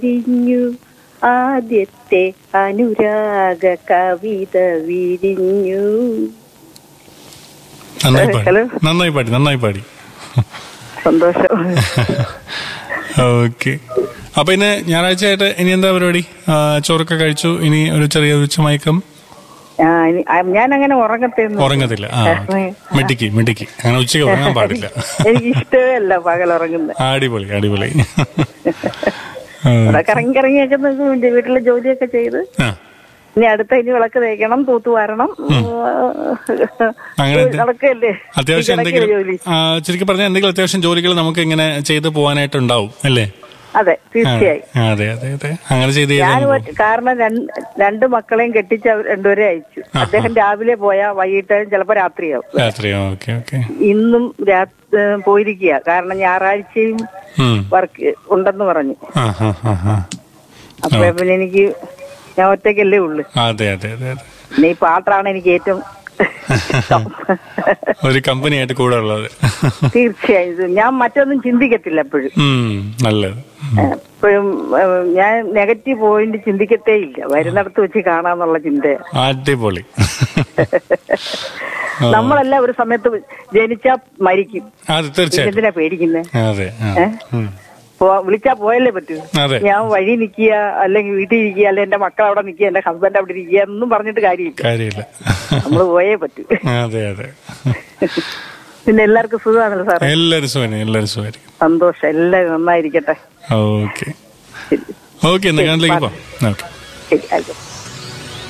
വിരിഞ്ഞു ആദ്യത്തെ അനുരാഗ കവിത വിരിഞ്ഞു നന്നായി പാടി ഹലോ. നന്നായി പാടി നന്നായി പാടി സന്തോഷം ഓക്കെ അപ്പൊ ഇന്ന് ഞായറാഴ്ച ആയിട്ട് ഇനി എന്താ പരിപാടി ആ, ചോറൊക്കെ കഴിച്ചു ഇനി ഒരു ചെറിയ ഉച്ചമയക്കം ആ, ഇനി- ആ, ഞാൻ അങ്ങനെ ഉറങ്ങത്തേന്ന് ഉറങ്ങത്തില്ല ആ മിടിക്ക് മിടിക്ക് അങ്ങനെ ഉച്ചയ്ക്ക് ഉറങ്ങാൻ പാടില്ല എനിക്ക് ഇഷ്ടമേ അല്ല പകൽ ഉറങ്ങുന്നത് ആ, അടിപൊളി അടിപൊളി ആ, ഇവിടെ കറങ്ങി കറങ്ങിയൊക്കെ നിൽക്കും വീട്ടിലെ ജോലിയൊക്കെ ചെയ്ത് ആ ഇനി അടുത്ത ഇനി വിളക്ക് തേക്കണം തൂത്ത് വാരണം അങ്ങനെ എന്ത്- നടക്കല്ലേ അത്യാവശ്യം ഈ കിടക്കയിലെ എന്തെങ്കിലും ജോലി ആ, ചുരുക്കി പറഞ്ഞാൽ എന്തെങ്കിലും അത്യാവശ്യം ജോലികൾ നമുക്ക് ഇങ്ങനെ ചെയ്തു പോകാനായിട്ടുണ്ടാവും അല്ലേ അതെ ആ, തീർച്ചയായും അതെ അതെ അതെ അങ്ങനെ ചെയ്ത് ഞാൻ ചെയ്താൽ ഒറ്റ- കാരണം രണ്ട് രണ്ട് മക്കളെയും കെട്ടിച്ച് അവർ രണ്ടുപേരെ അയച്ചു അദ്ദേഹം രാവിലെ പോയാ വൈകിട്ട് ചിലപ്പോ രാത്രിയാവും രാത്രിയോ ഓക്കെ ഓക്കെ ഇന്നും രാ- ഏ, പോയിരിക്കുക കാരണം ഞായറാഴ്ചയും ഉം. വർക്ക് ഉണ്ടെന്ന് പറഞ്ഞു ആ ആ ആ ആ അപ്പൊ പിന്നെ എനിക്ക് ഞാൻ ഒറ്റയ്ക്കല്ലേ ഉള്ളു അതെ അതെ അതെ അതെ പിന്നെ ഈ പാട്ടാണ് എനിക്ക് ഏറ്റവും ഇഷ്ടം. ഒരു കമ്പനി ആയിട്ട് കൂടെ ഉള്ളത് തീർച്ചയായും ഇത് ഞാൻ മറ്റൊന്നും ചിന്തിക്കത്തില്ല എപ്പോഴും ഉം, നല്ലത് എപ്പോഴും ഞാൻ നെഗറ്റീവ് പോയിന്റ് ചിന്തിക്കത്തേ ഇല്ല വരുന്നിടത്ത് വെച്ച് കാണാന്നുള്ള ചിന്ത അടിപൊളി നമ്മളെല്ലാം ഒരു സമയത്ത് ജനിച്ചാ മരിക്കും അത് തീർച്ചയായിട്ടും എന്തിനാ പേടിക്കുന്നേ അതെ ആ. ഏ? ഉം. പോ- വിളിച്ചാ പോയല്ലേ പറ്റൂ അതെ. ഞാൻ വഴി നിക്കുക അല്ലെങ്കിൽ വീട്ടിൽ ഇരിക്കുക അല്ലെങ്കിൽ എന്റെ മക്കൾ അവിടെ നിക്കുക എന്റെ ഹസ്ബൻഡ് അവിടെ ഇരിക്കുക എന്നും പറഞ്ഞിട്ട് കാര്യമില്ല കാര്യമില്ല നമ്മൾ പോയേ പറ്റൂ അതെ അതെ പിന്നെ എല്ലാവർക്കും സുഖമാണല്ലോ സാറേ എല്ലാവരും സുഖം എല്ലാവരും സുഖമായിരിക്കും സന്തോഷം എല്ലാവരും നന്നായിരിക്കട്ടെ ഓക്കെ ശരി ഓക്കെ എന്നാ കണ്ടിലേക്ക് പോവാം ഓക്കെ ശരി ആയിക്കോട്ടെ